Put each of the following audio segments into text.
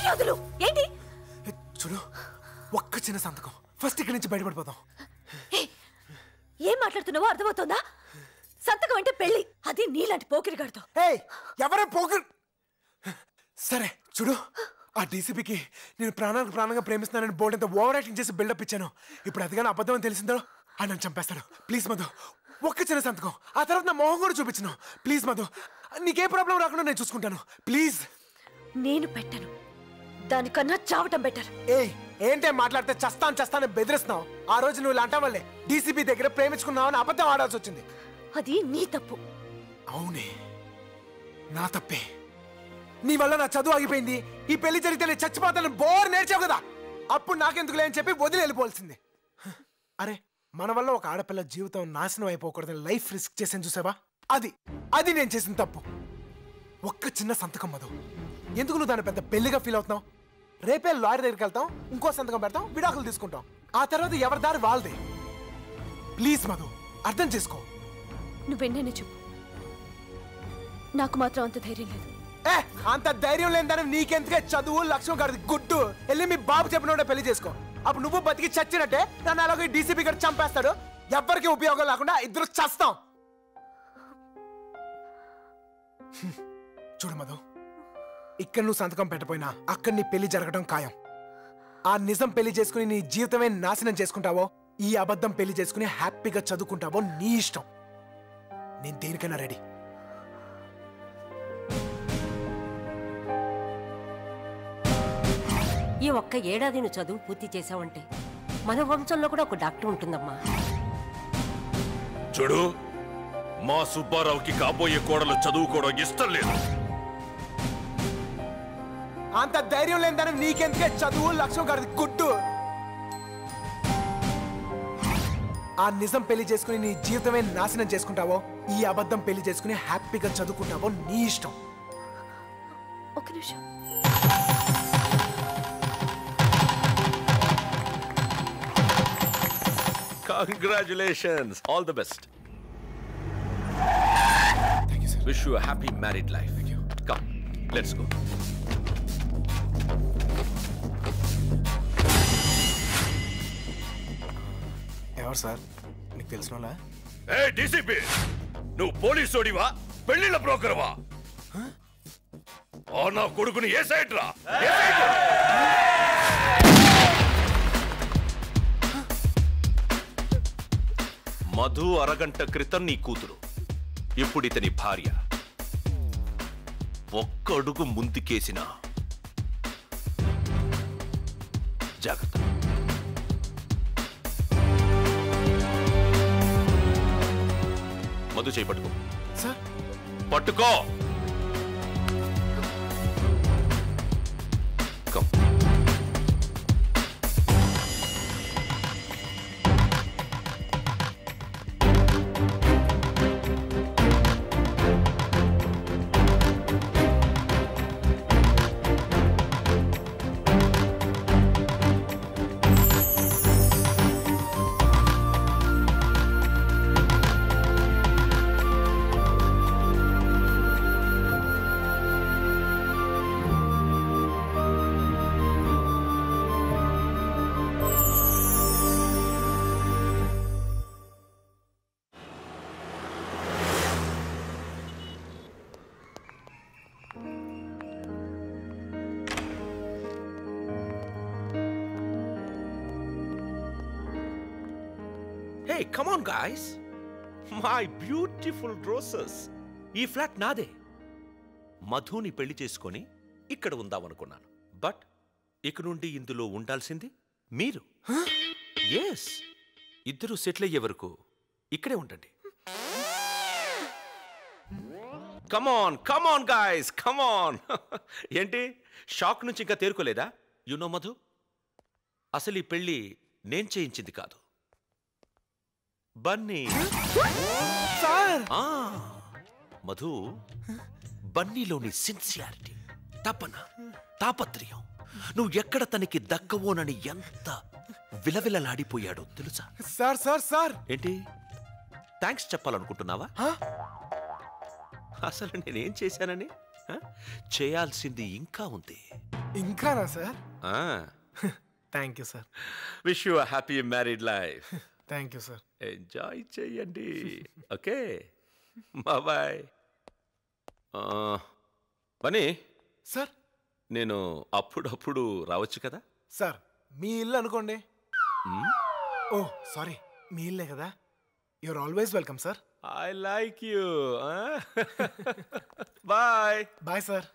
చెయ్యి వదులు ఏంటి చూడు ఒక్క చిన్న సంతకం ఫస్ట్ ఇక్కడి నుంచి బయటపడిపోదాం ఏం మాట్లాడుతున్నావో అర్థమవుతోందా సంతకం అంటే పెళ్లి అది నీలాంటి పోకిరిగాడితో ఏయ్ ఎవరే పోకర్ సరే చూడు ఆ డీసీపీకి నేను ప్రాణానికి ప్రాణంగా ప్రేమిస్తున్నానని బోర్డు ఎంత ఓవర్ యాక్టింగ్ చేసి బిల్డప్ ఇచ్చాను ఇప్పుడు అది కానీ అబద్ధం అని తెలిసిందో ఆ నన్ను చంపేస్తాడు ప్లీజ్ మధు ఒక్క చిన్న సంతకం ఆ తర్వాత నా మొహం కూడా చూపించను ప్లీజ్ మధు నీకే ప్రాబ్లం రాకుండా నేను చూసుకుంటాను ప్లీజ్ నేను పెట్టను దానికన్నా చావటం బెటర్ ఏయ్ ఏంటే మాట్లాడితే చస్తాను చస్తాను బెదిరిస్తున్నావు ఆ రోజు నువ్వు ఇలా అంటాం వల్లే డీసీపీ దగ్గర ప్రేమించుకున్నావని అబద్ధం ఆడాల్సి వచ్చింది అది నీ తప్పు అవునే నా తప్పే నీ వల్ల నా చదువు ఆగిపోయింది ఈ పెళ్లి జరిగితే నేను చచ్చిపోతాను బోర్ నేర్చావు కదా అప్పుడు నాకెందుకులే అని చెప్పి వదిలి వెళ్ళిపోవాల్సింది హ, అరే మన వల్ల ఒక ఆడపిల్ల జీవితం నాశనం అయిపోకూడదని లైఫ్ రిస్క్ చేసాను చూసావా అది అది నేను చేసిన తప్పు ఒక్క చిన్న సంతకం మధు ఎందుకు నువ్వు దాన్ని పెద్ద పెళ్లిగా ఫీల్ అవుతున్నావు రేపే లారీ దగ్గరికి వెళ్తాం ఇంకో సంతకం పెడతాం విడాకులు తీసుకుంటాం ఆ తర్వాత ఎవరి దారి వాళ్ళదే ప్లీజ్ మధు అర్థం చేసుకో నువ్వెన్నైనా చెప్పు నాకు మాత్రం అంత ధైర్యం లేదు ఏ అంత ధైర్యం లేదని నీకెందుకే చదువు లక్ష్యం గారిది గుడ్డు వెళ్ళి మీ బాబు చెప్పిన పెళ్లి చేసుకో అప్పుడు నువ్వు బతికి చచ్చినట్టే నన్ను అలాగే డీసీపీ గారు చంపేస్తాడు ఎవ్వరికి ఉపయోగం లేకుండా ఇద్దరు చస్తాం హ్మ్. చూడు మధు ఇక్కడ నువ్వు సంతకం పెట్టపోయినా అక్కడ నీ పెళ్లి జరగడం ఖాయం ఆ నిజం పెళ్లి చేసుకుని నీ జీవితమే నాశనం చేసుకుంటావో ఈ అబద్ధం పెళ్లి చేసుకుని హ్యాపీగా చదువుకుంటావో నీ ఇష్టం నేను దేనికైనా రెడీ ఈ ఒక్క ఏడాది నువ్వు చదువు పూర్తి చేసావంటే మన వంశంలో కూడా ఒక డాక్టర్ ఉంటుందమ్మా చూడు మా సుబ్బారావుకి కాబోయే కోడలు చదువుకోవడం ఇష్టం లేదు అంత ధైర్యం లేదని నీకెందుకే చదువు లక్ష్యం గారిది గుడ్డు ఆ నిజం పెళ్లి చేసుకుని నీ జీవితమే నాశనం చేసుకుంటావో ఈ అబద్ధం పెళ్లి చేసుకుని హ్యాపీగా చదువుకుంటావో నీ ఇష్టం ఒక నిమిషం congratulations all the best wish you happy married life come let's go ఎవరు సార్ నీకు తెలిసిన వాళ్ళా? ఏ డీసీపీ నువ్వు పోలీసోడివా పెళ్లిళ్ళ బ్రోకర్వా ఆ నా కొడుకుని ఏ సైడ్ రా ఏ సైడ్ రా? మధు అరగంట క్రితం నీ కూతురు ఇప్పుడు ఇతని భార్య ఒక్క అడుగు ముందుకేసిన జాగ్రత్త మధు చేయి పట్టుకో సార్ పట్టుకో come hey come on guys my beautiful roses ఈ ఫ్లాట్ నాదే మధుని పెళ్లి చేసుకొని ఇక్కడ ఉందామనుకున్నాను బట్ ఇక నుండి ఇందులో ఉండాల్సింది మీరు ఎస్ ఇద్దరు సెటిల్ అయ్యే వరకు ఇక్కడే ఉండండి కమాన్ కమాన్ గాయస్ కమాన్ ఏంటి షాక్ నుంచి ఇంకా తేరుకోలేదా యు నో మధు అసలు ఈ పెళ్లి నేను చేయించింది కాదు బన్నీ సార్ ఆ, మధు బన్నీలోని సిన్సియారిటీ తపన తాపత్రయం నువ్వు ఎక్కడ తనకి దక్కవోనని ఎంత విలవిలలాడిపోయాడో తెలుసా సార్ సార్ సార్ ఏంటి థ్యాంక్స్ చెప్పాలనుకుంటున్నావా హ? అసలు నేనేం చేశానని హ? చేయాల్సింది ఇంకా ఉంది ఇంకానా సార్ ఆ thank you sir wish you happy married life thank you sir enjoy చెయ్యండి ఓకే బాయ్ పని సార్ నేను అప్పుడప్పుడు రావచ్చు కదా సార్ మీ ఇల్లు అనుకోండి Hmm? ఓ సారీ మీ ఇల్లే కదా you're always welcome sir I like you bye bye sir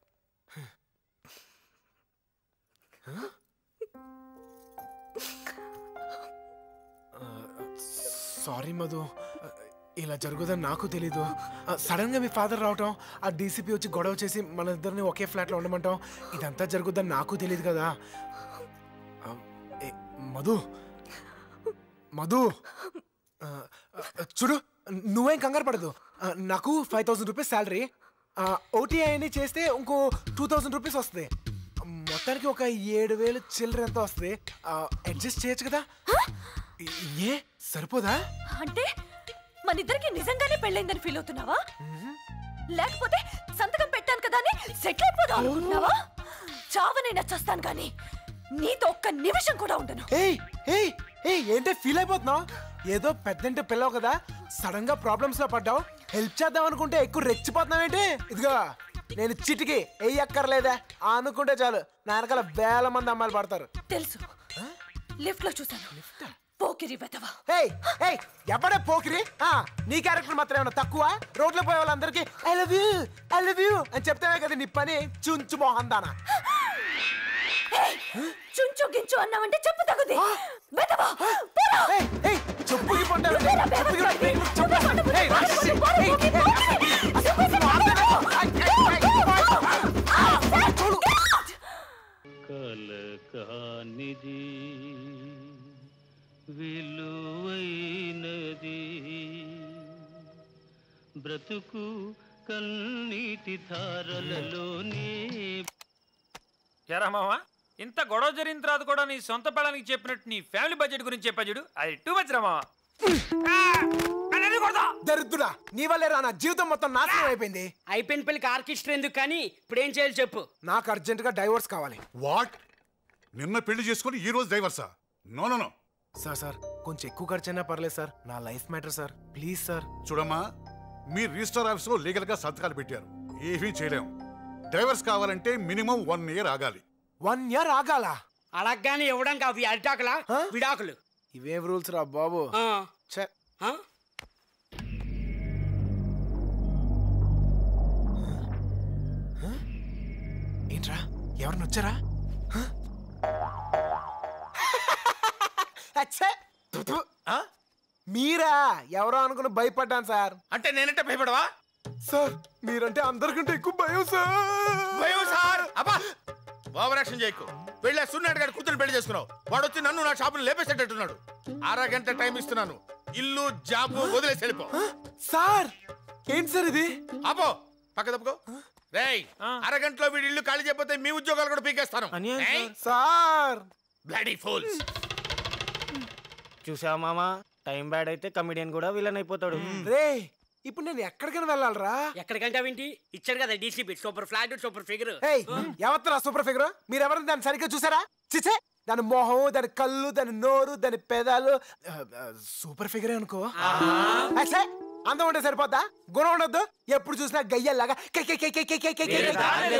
sorry Madhu ఇలా జరుగుదని నాకు తెలీదు సడన్ గా మీ ఫాదర్ రావటం ఆ డీసీపీ వచ్చి గొడవ చేసి మన ఇద్దరిని ఒకే ఫ్లాట్ లో ఉండమంటాం ఇదంతా జరుగుద్దని నాకు తెలియదు కదా ఆ, ఏ, మధు మధు ఆ, ఆ, చూడు నువ్వేం కంగారు పడదు ఆ, నాకు ఫైవ్ థౌసండ్ రూపీస్ శాలరీ ఓటీఐని చేస్తే ఇంకో టూ థౌసండ్ రూపీస్ వస్తుంది మొత్తానికి ఒక ఏడు వేలు చిల్లర ఎంత వస్తుంది అడ్జస్ట్ చేయొచ్చు కదా ఏ సరిపోదా అంటే మన ఇద్దరికి నిజంగానే పెళ్ళైందని ఫీల్ అవుతున్నావా లేకపోతే సంతకం పెట్టాను కదా అని సెటిల్ అయిపోదాం అనుకుంటున్నావా చావనైనా చస్తాను కానీ నీతో ఒక్క నిమిషం కూడా ఉండను ఏయ్ ఏయ్ ఏయ్ ఏంటే ఫీల్ అయిపోతున్నావు ఏదో పెద్దంటే పిల్లవు కదా సడన్ గా ప్రాబ్లమ్స్ లో పడ్డావు హెల్ప్ చేద్దాం అనుకుంటే ఎక్కువ రెచ్చిపోతున్నావేంటి ఇదిగో నేను చిటికి ఎయ్యి అక్కర్లేదా ఆ అనుకుంటే చాలు నా వెనకాల వేల మంది అమ్మాయిలు పడతారు తెలుసు లిఫ్ట్ లో చూసాను పోకిరి వెతవా ఏయ్ ఏయ్ ఎవడే పోకిరి ఆ నీ క్యారెక్టర్ మాత్రం ఏమైనా తక్కువ రోడ్లో పోయే వాళ్ళందరికీ I love you I love you అని చెప్తావే కదా నీ పని చుంచు మోహన్ దానా చుంచు గించు అన్నావంటే చెప్పు తగుది వెతవా ఏయ్ ఏయ్ చెప్పుకి పొందావు చెప్పుకి చెప్పు ఏయ్ రాక్షసి ఏయ్ చూడు కలకానిది విలువైనది బ్రతుకు కన్నీటి ధారలలోనే ఎరా మావా ఇంత గొడవ జరిగిన తర్వాత కూడా నీ సొంత పెళ్ళానికి చెప్పినట్టు నీ ఫ్యామిలీ బడ్జెట్ గురించి చెప్పా చూడు అది టూ మచ్ రా మావా దరిద్రుడా నీ వల్లే రా నా జీవితం మొత్తం నాశనం అయిపోయింది అయిపోయిన పెళ్లికి ఆర్కెస్ట్రా ఎందుకు కానీ ఇప్పుడు ఏం చేయాలి చెప్పు నాకు అర్జెంట్ గా డైవోర్స్ కావాలి వాట్ నిన్న పెళ్లి చేసుకుని ఈ రోజు డైవర్సా no no no sir sir కొంచెం ఎక్కువ ఖర్చు అయినా పర్లేదు సార్ నా life matter sir please sir చూడమ్మా మీ రిజిస్టర్ ఆఫీస్ లో లీగల్ గా సంతకాలు పెట్టారు ఏమీ చేయలేం డైవర్స్ కావాలంటే మినిమం వన్ ఇయర్ ఆగాలి వన్ ఇయర్ ఆగాల అడగగానే ఇవ్వడానికి అవి అరిటాకులా ఆ? విడాకులు ఇవేం రూల్స్ రా బాబు ఆ. ఛే, ఆ? ఏంట్రా ఎవరిని వచ్చారా హ? అచ్చే! పు, పు. మీరా ఎవరో అనుకుని భయపడ్డాను సార్ అంటే నేనంటే భయపడవా సార్ మీరంటే అందరికంటే ఎక్కువ భయం సార్ భయం సార్ అబ్బా ఓవర్ యాక్షన్ చేయకు పెళ్ళే సున్నాడు గారి కూతురు పెళ్లి చేసుకున్నావు వాడు వచ్చి నన్ను నా షాపుని లేపేసేటట్టున్నాడు అరగంట టైం ఇస్తున్నాను ఇల్లు జాబు వదిలేసి వెళ్ళిపో సార్ ఏంటి సార్ ఇది ఆపో పక్క తప్పుకో రేయ్ అరగంటలో వీడి ఇల్లు ఖాళీ చేయకపోతే మీ ఉద్యోగాలు కూడా పీకేస్తాను సార్ బ్లడీ ఫూల్స్ చూసావా మామా టైం బ్యాడ్ అయితే కమిడియన్ కూడా విలన్ అయిపోతాడు రే ఇప్పుడు నేను ఎక్కడికైనా వెళ్ళాలరా ఎక్కడికంటే వింటి ఇచ్చాడు కదా DCP super flat super figure ఏయ్ ఎవరిరా సూపర్ ఫిగర్ మీరు ఎవరైనా దాన్ని సరిగ్గా చూసారా చిచే దాని మొహం దాని కళ్ళు దాని నోరు దాని పెదాలు ఆ, ఆ, సూపర్ ఫిగరే అనుకో అచ్చే, అందం ఉంటే సరిపోద్దా గుణం ఉండొద్దు ఎప్పుడు చూసినా గయ్యల్లాగా కై కై కై కై కై కై కై కై కై.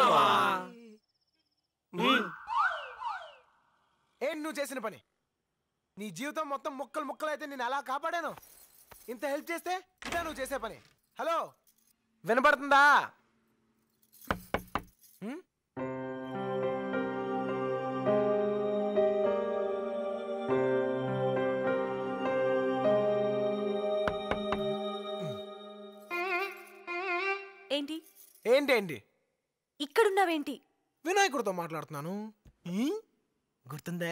ఏం నువ్వు చేసిన పని నీ జీవితం మొత్తం ముక్కలు ముక్కలు అయితే నేను ఎలా కాపాడాను ఇంత హెల్ప్ చేస్తే ఇదా నువ్వు చేసే పని హలో వినపడుతుందా హ్మ్? ఏంటి ఏంటేంటి ఇక్కడున్నావేంటి వినాయకుడితో మాట్లాడుతున్నాను హ్మ్? గుర్తుందా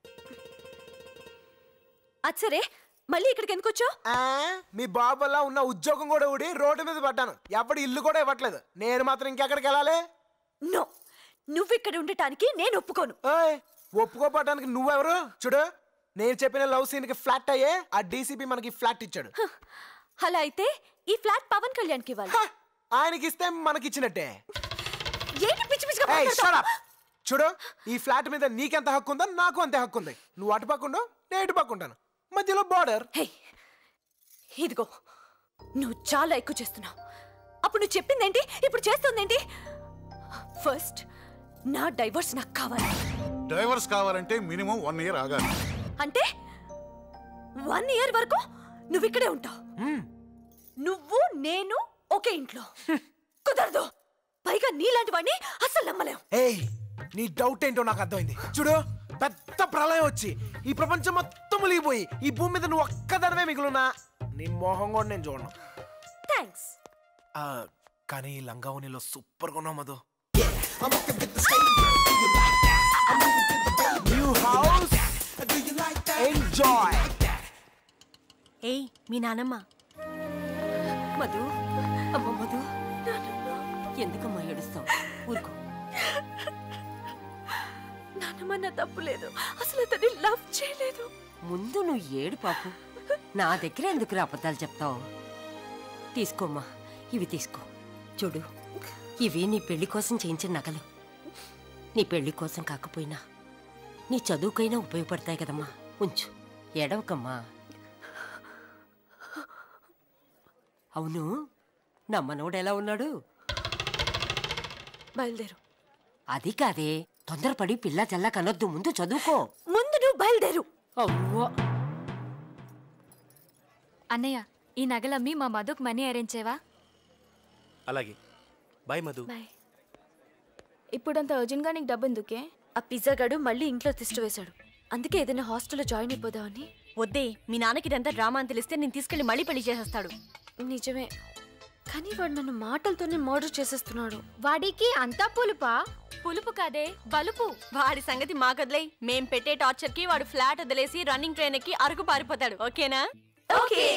అది సరే మళ్ళీ ఇక్కడికి ఎందుకు వచ్చావు ఆ, మీ బాబు వల్ల ఉన్న ఉద్యోగం కూడా ఊడి రోడ్డు మీద పడ్డాను ఎవడు ఇల్లు కూడా ఇవ్వట్లేదు నేను మాత్రం ఇంకెక్కడికి వెళ్ళాలి నో నువ్వు ఇక్కడ ఉండటానికి నేను ఒప్పుకోను ఓయ్ ఒప్పుకోపడడానికి నువ్వెవరు చూడు నేను చెప్పిన లవ్ సీన్ కి ఫ్లాట్ అయ్యే ఆ డీసీపీ మనకి ఫ్లాట్ ఇచ్చాడు హ, అలా అయితే ఈ ఫ్లాట్ పవన్ కళ్యాణ్కి ఇవ్వాలి హ, ఆయనకి ఇస్తే మనకి ఇచ్చినట్టే ఏంటి పిచ్చి పిచ్చిగా ఏయ్ మాట్లాడతావ్? shut up. చూడు ఈ ఫ్లాట్ మీద నీకెంత హక్కు ఉందో నాకు అంతే హక్కు ఉంది నువ్వు అటు పక్కుండు నేను ఇటు పక్కుంటాను మధ్యలో బార్డర్ హే ఇదిగో నువ్వు చాలా ఎక్కువ చేస్తున్నావు అప్పుడు నువ్వు చెప్పిందేంటి ఇప్పుడు చేస్తుందేంటి ఫస్ట్ నా డైవర్స్ నాకు కావాలి డ్రైవర్స్ కావాలంటే మినిమం వన్ ఇయర్ ఆగాలి అంటే వన్ ఇయర్ వరకు నువ్వు ఇక్కడే ఉంటావు నువ్వు నేను ఒకే ఇంట్లో కుదరదు పైగా నీలాంటి వాడిని అసలు నమ్మలేం ఏయ్ నీ డౌట్ ఏంటో నాకు అర్థమైంది చూడు పెద్ద ప్రళయం వచ్చి ఈ ప్రపంచం మొత్తం మునిగిపోయి ఈ భూమి మీద నువ్వు ఒక్కదనమే మిగులున్నా నీ మొహం కూడా నేను చూడను థ్యాంక్స్ ఆ, కానీ ఈ లంగావనిలో సూపర్ గా ఉన్నావు మధు న్యూ హౌస్ ఎంజాయ్ ఏయ్ మీ నానమ్మ మధు అమ్మ మధు ఎందుకమ్మా ఏడుస్తావు ఊరుకో నాన్నమ్మ నా తప్పు లేదు అసలు అతన్ని లవ్ చేయలేదు ముందు నువ్వు ఏడు పాపు నా దగ్గర ఎందుకు అబద్ధాలు చెప్తావు తీసుకోమ్మా ఇవి తీసుకో చూడు ఇవి నీ పెళ్లి కోసం చేయించిన నగలు నీ పెళ్లి కోసం కాకపోయినా నీ చదువుకైనా ఉపయోగపడతాయి కదమ్మా ఉంచు ఏడవకమ్మా అవును నా మనవడు ఎలా ఉన్నాడు బయలుదేరు అది కాదే తొందరపడి పిల్ల చల్ల కనొద్దు ముందు చదువుకో ముందు నువ్వు బయలుదేరు అవ్వో అన్నయ్య ఈ నగలమ్మి మా మధుకు మనీ అరేంజ్ చేయవా అలాగే బాయ్ మధు బాయ్ ఇప్పుడంత అర్జెంట్గా నీకు డబ్బు ఎందుకే ఆ పిజ్జా గడు మళ్ళీ ఇంట్లో తిష్ట వేశాడు అందుకే ఏదైనా హాస్టల్లో జాయిన్ అయిపోదామని వద్దే మీ నాన్నకి ఇదంతా డ్రామా అని తెలిస్తే నేను తీసుకెళ్లి మళ్ళీ పెళ్లి చేసేస్తాడు నిజమే కానీ వాడు నన్ను మాటలతోనే మర్డర్ చేసేస్తున్నాడు వాడికి అంతా పులుపా పులుపు కాదే బలుపు వాడి సంగతి మాకొదిలే మేం పెట్టే టార్చర్ కి వాడు ఫ్లాట్ వదిలేసి రన్నింగ్ ట్రైన్ ఎక్కి అరకు పారిపోతాడు ఓకేనా ఓకే